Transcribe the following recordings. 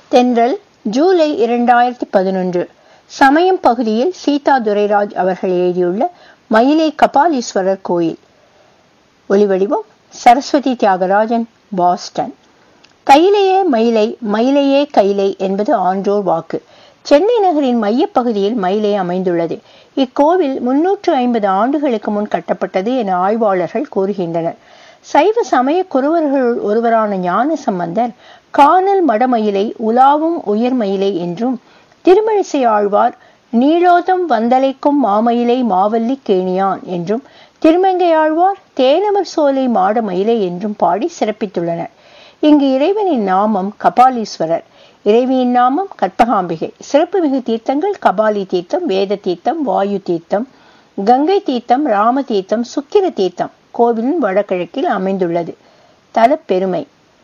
தென்றல் ஜூலை இரண்டாயிரத்தி பதினொன்று சமயம் பகுதியில் சீதா துரைராஜ் அவர்கள் எழுதியுள்ள மயிலை கபாலீஸ்வரர் கோயில் ஒலிவடிவம் சரஸ்வதி தியாகராஜன் பாஸ்டன் கையிலேயே மயிலை மயிலையே கைலை என்பது ஆன்றோர் வாக்கு சென்னை நகரின் மையப்பகுதியில் மயிலை அமைந்துள்ளது இக்கோவில் முன்னூற்று ஐம்பது ஆண்டுகளுக்கு முன் கட்டப்பட்டது என ஆய்வாளர்கள் கூறுகின்றனர் சைவ சமய குருவர்களுள் ஒருவரான ஞான சம்பந்தர் காணல் மடமயிலை உலாவும் உயர்மயிலை என்றும் திருமழிசை ஆழ்வார் நீளோதம் வந்தலைக்கும் மாமயிலை மாவல்லி கேணியான் என்றும் திருமங்கையாழ்வார் தேனமர் சோலை மாட மயிலை என்றும் பாடி சிறப்பித்துள்ளனர் இங்கு இறைவனின் நாமம் கபாலீஸ்வரர் இறைவியின் நாமம் கற்பகாம்பிகை சிறப்புமிகு தீர்த்தங்கள் கபாலி தீர்த்தம் வேத தீர்த்தம் வாயு தீர்த்தம் கங்கை தீர்த்தம் ராம தீர்த்தம் சுக்கிர தீர்த்தம் கோவிலின் வடகிழக்கில் அமைந்துள்ளது தலப்பெருமை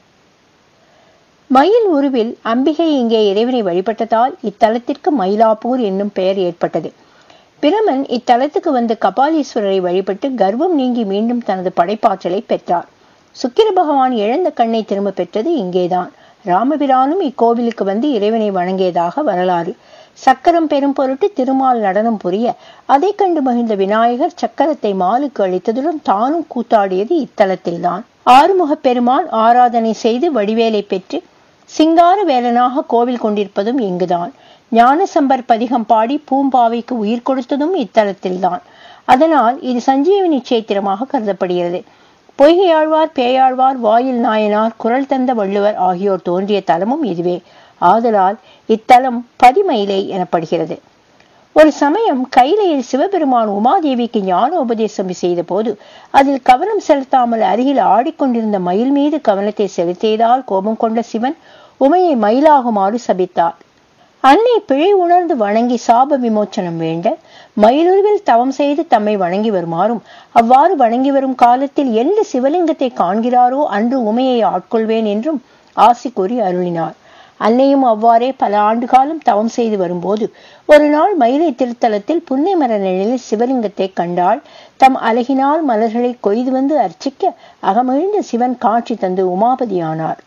மயில் உருவில் அம்பிகை இங்கே இறைவனை வழிபட்டதால் இத்தலத்திற்கு மயிலாப்பூர் என்னும் பெயர் ஏற்பட்டது பிரமன் இத்தலத்துக்கு வந்து கபாலீஸ்வரரை வழிபட்டு கர்வம் நீங்கி மீண்டும் தனது படைப்பாற்றலை பெற்றார் சுக்கிர பகவான் இழந்த கண்ணை திரும்ப பெற்றது இங்கேதான் ராமபிரானும் இக்கோவிலுக்கு வந்து இறைவனை வணங்கியதாக வரலாறு சக்கரம் பெரும் பொருட்டு திருமால் நடனம் புரிய அதை கண்டு மகிழ்ந்த விநாயகர் சக்கரத்தை மாலுக்கு அளித்ததுடன் தானும் கூத்தாடியது இத்தலத்தில்தான் ஆறுமுக பெருமான் ஆராதனை செய்து வடிவேலை பெற்று சிங்கார வேலனாக கோவில் கொண்டிருப்பதும் இங்குதான் ஞானசம்பர் பதிகம் பாடி பூம்பாவைக்கு உயிர் கொடுத்ததும் இத்தலத்தில்தான் அதனால் இது சஞ்சீவனி சேத்திரமாக கருதப்படுகிறது பொய்கையாழ்வார் பேயாழ்வார் வாயில் நாயனார் குரல் தந்த வள்ளுவர் ஆகியோர் தோன்றிய தலமும் இதுவே ஆதலால் இத்தலம் பதிமயிலை எனப்படுகிறது ஒரு சமயம் கைலையில் சிவபெருமான் உமாதேவிக்கு ஞான உபதேசம் செய்த போது அதில் கவனம் செலுத்தாமல் அருகில் ஆடிக்கொண்டிருந்த மயில் மீது கவனத்தை செலுத்தியதால் கோபம் கொண்ட சிவன் உமையை மயிலாகுமாறு சபித்தார் அன்னை பிழை உணர்ந்து வணங்கி சாப விமோச்சனம் வேண்ட மயிலுருவில் தவம் செய்து தம்மை வணங்கி வருமாறும் அவ்வாறு வணங்கி வரும் காலத்தில் எந்த சிவலிங்கத்தை காண்கிறாரோ அன்று உமையை ஆட்கொள்வேன் என்றும் ஆசி கூறி அருளினார் அன்னையும் அவ்வாறே பல ஆண்டு காலம் தவம் செய்து வரும்போது ஒரு நாள் மயிலை திருத்தலத்தில் புன்னை மர நிழலில் சிவலிங்கத்தை கண்டால் தம் அழகினால் மலர்களை கொய்து வந்து அர்ச்சிக்க அகமகிழ்ந்த சிவன் காட்சி தந்து உமாபதியானார்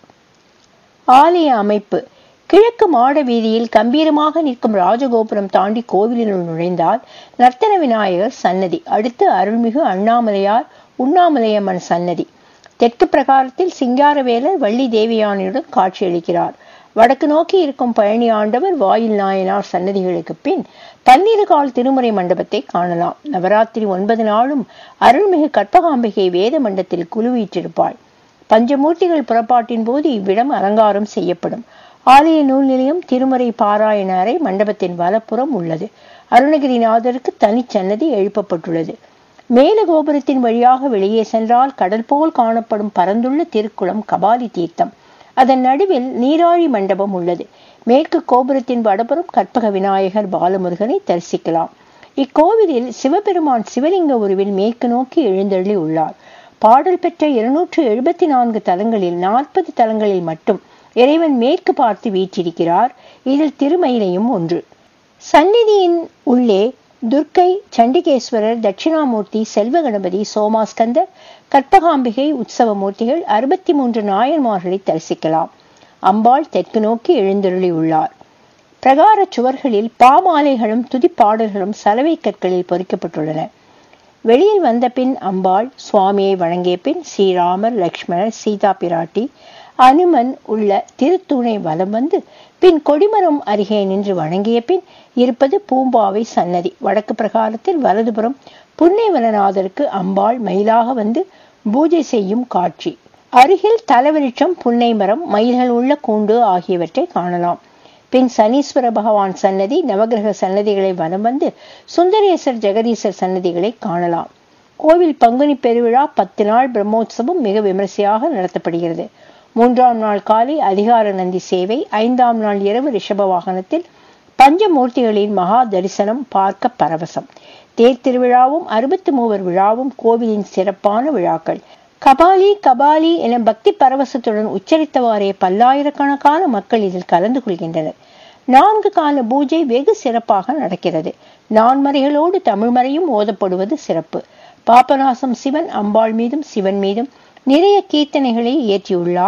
ஆலய அமைப்பு கிழக்கு மாட வீதியில் கம்பீரமாக நிற்கும் ராஜகோபுரம் தாண்டி கோவிலினுள் நுழைந்தால் நர்த்தன விநாயகர் சன்னதி அடுத்து அருள்மிகு அண்ணாமலையார் உண்ணாமலையம்மன் சன்னதி தெற்கு பிரகாரத்தில் சிங்காரவேலர் வள்ளி தேவியானியுடன் காட்சியளிக்கிறார் வடக்கு நோக்கி இருக்கும் பழனி ஆண்டவர் வாயில் நாயனார் சன்னதிகளுக்கு பின் பன்னிரு கால் திருமுறை மண்டபத்தை காணலாம் நவராத்திரி ஒன்பது நாளும் அருள்மிகு கற்பகாம்பிகை வேத மண்டத்தில் குழுவீற்றிருப்பாள் பஞ்சமூர்த்திகள் புறப்பாட்டின் போது இவ்விடம் அலங்காரம் செய்யப்படும் ஆலய நூல் நிலையம் திருமறை பாராயண அறை மண்டபத்தின் வலப்புறம் உள்ளது அருணகிரிநாதருக்கு தனிச்சன்னதி எழுப்பப்பட்டுள்ளது மேல கோபுரத்தின் வழியாக வெளியே சென்றால் கடல் போல் காணப்படும் பரந்துள்ள திருக்குளம் கபாலி தீர்த்தம் அதன் நடுவில் நீராழி மண்டபம் உள்ளது மேற்கு கோபுரத்தின் வடபுறம் கற்பக விநாயகர் பாலமுருகனை தரிசிக்கலாம் இக்கோவிலில் சிவபெருமான் சிவலிங்க உருவில் மேற்கு நோக்கி எழுந்தருளி உள்ளார் பாடல் பெற்ற இருநூற்று எழுபத்தி நான்கு தலங்களில் நாற்பது தலங்களில் மட்டும் இறைவன் மேற்கு பார்த்து வீற்றிருக்கிறார் இதில் திருமயிலையும் ஒன்று சந்நிதியின் உள்ளே துர்க்கை சண்டிகேஸ்வரர் தட்சிணாமூர்த்தி செல்வ கணபதி சோமாஸ்கந்தர் கற்பகாம்பிகை உற்சவ மூர்த்திகள் அறுபத்தி மூன்று நாயன்மார்களை தரிசிக்கலாம் அம்பாள் தெற்கு நோக்கி எழுந்தருளி உள்ளார் பிரகார சுவர்களில் பாமாலைகளும் துதிப்பாடல்களும் சலவை கற்களில் பொறிக்கப்பட்டுள்ளன வெளியில் வந்த பின் அம்பாள் சுவாமியை வழங்கிய பின் ஸ்ரீராமர் லக்ஷ்மணர் சீதா பிராட்டி அனுமன் உள்ள திருத்தூணை வலம் வந்து பின் கொடிமரம் அருகே நின்று வணங்கிய பின் இருப்பது பூம்பாவை சன்னதி வடக்கு பிரகாரத்தில் வலதுபுறம் புன்னைவனநாதருக்கு அம்பாள் மயிலாக வந்து பூஜை செய்யும் காட்சி அருகில் தலவிருட்சம் புன்னை மரம் மயில்கள் உள்ள கூண்டு ஆகியவற்றை காணலாம் பின் சனீஸ்வர பகவான் சன்னதி நவகிரக சன்னதிகளை வலம் வந்து சுந்தரேசர் ஜெகதீசர் சன்னதிகளை காணலாம் கோவில் பங்குனி பெருவிழா பத்து நாள் பிரம்மோற்சவம் மிக விமரிசையாக நடத்தப்படுகிறது மூன்றாம் நாள் காலை அதிகார நந்தி சேவை ஐந்தாம் நாள் இரவு ரிஷப வாகனத்தில் பஞ்சமூர்த்திகளின் மகா தரிசனம் பார்க்க பரவசம் தேர் திருவிழாவும் அறுபத்தி மூவர் விழாவும் கோவிலின் சிறப்பான விழாக்கள் கபாலி கபாலி என பக்தி பரவசத்துடன் உச்சரித்தவாறே பல்லாயிரக்கணக்கான மக்கள் இதில் கலந்து கொள்கின்றனர் நான்கு கால பூஜை வெகு சிறப்பாக நடக்கிறது நான்மறைகளோடு தமிழ்மறையும் ஓதப்படுவது சிறப்பு பாபநாசம் சிவன் அம்பாள் மீதும் சிவன் மீதும் நிறைய கீர்த்தனைகளை இயற்றியுள்ளார்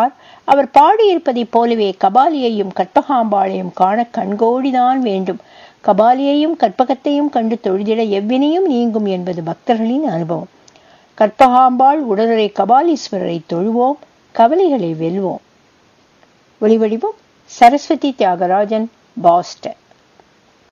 அவர் பாடியிருப்பதைப் போலவே கபாலியையும் கற்பகாம்பாளையும் காண கண்கோடிதான் வேண்டும் கபாலியையும் கற்பகத்தையும் கண்டு தொழுதிட எவ்வினையும் நீங்கும் என்பது பக்தர்களின் அனுபவம் கற்பகாம்பாள் உடனுரை கபாலீஸ்வரரை தொழுவோம் கவலைகளை வெல்வோம் ஒளிவடிவம் சரஸ்வதி தியாகராஜன் பாஸ்டன்